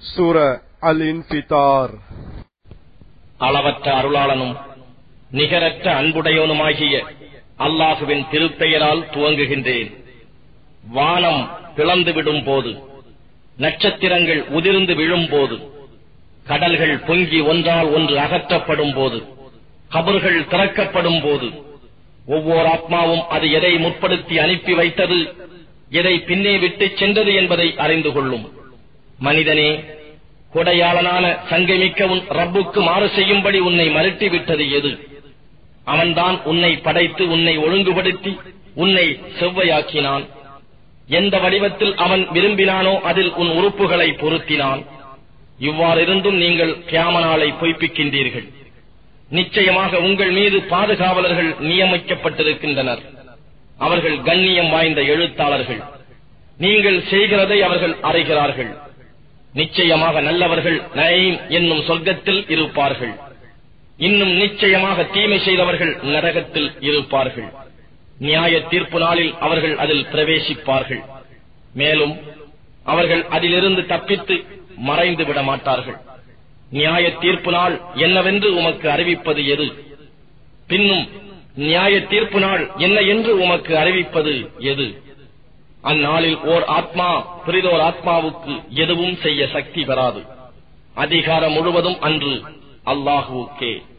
சூர அல் இன்பிதார் அளவற்ற அருளாளனும் நிகரற்ற அன்புடையவனுமாகிய அல்லாஹுவின் திருப்பெயரால் துவங்குகின்றேன் வானம் பிளந்துவிடும் போது நட்சத்திரங்கள் உதிர்ந்து விழும்போது கடல்கள் பொங்கி ஒன்றால் ஒன்று அகற்றப்படும் போது கபர்கள் திறக்கப்படும் போது ஒவ்வொரு ஆத்மாவும் அது எதை முற்படுத்தி அனுப்பி வைத்தது எதை பின்னே விட்டுச் சென்றது என்பதை அறிந்து கொள்ளும் மனிதனே கொடையாளனான சங்கமிக்க உன் ரப்புக்கு மாறு செய்யும்படி உன்னை மறுட்டி விட்டது எது அவன்தான் உன்னை படைத்து உன்னை ஒழுங்குபடுத்தி உன்னை செவ்வையாக்கினான் எந்த வடிவத்தில் அவன் விரும்பினானோ அதில் உன் உறுப்புகளை பொருத்தினான் இவ்வாறிருந்தும் நீங்கள் கியாமனாலை பொய்ப்பிக்கின்றீர்கள் நிச்சயமாக உங்கள் மீது பாதுகாவலர்கள் நியமிக்கப்பட்டிருக்கின்றனர் அவர்கள் கண்ணியம் வாய்ந்த எழுத்தாளர்கள் நீங்கள் செய்கிறதை அவர்கள் அறிகிறார்கள் நிச்சயமாக நல்லவர்கள் நயீம் என்னும் சொர்க்கத்தில் இருப்பார்கள் இன்னும் நிச்சயமாக தீமை செய்தவர்கள் நரகத்தில் இருப்பார்கள் நியாய தீர்ப்பு நாளில் அவர்கள் அதில் பிரவேசிப்பார்கள் மேலும் அவர்கள் அதிலிருந்து தப்பித்து மறைந்து விட மாட்டார்கள் நியாய தீர்ப்பு நாள் என்னவென்று உமக்கு அறிவிப்பது எது பின்னும் நியாய தீர்ப்பு நாள் என்ன என்று உமக்கு அறிவிப்பது எது அந்நாளில் ஓர் ஆத்மா பிரிதோர் ஆத்மாவுக்கு எதுவும் செய்ய சக்தி பெறாது அதிகாரம் முழுவதும் அன்று அல்லாஹுவுக்கே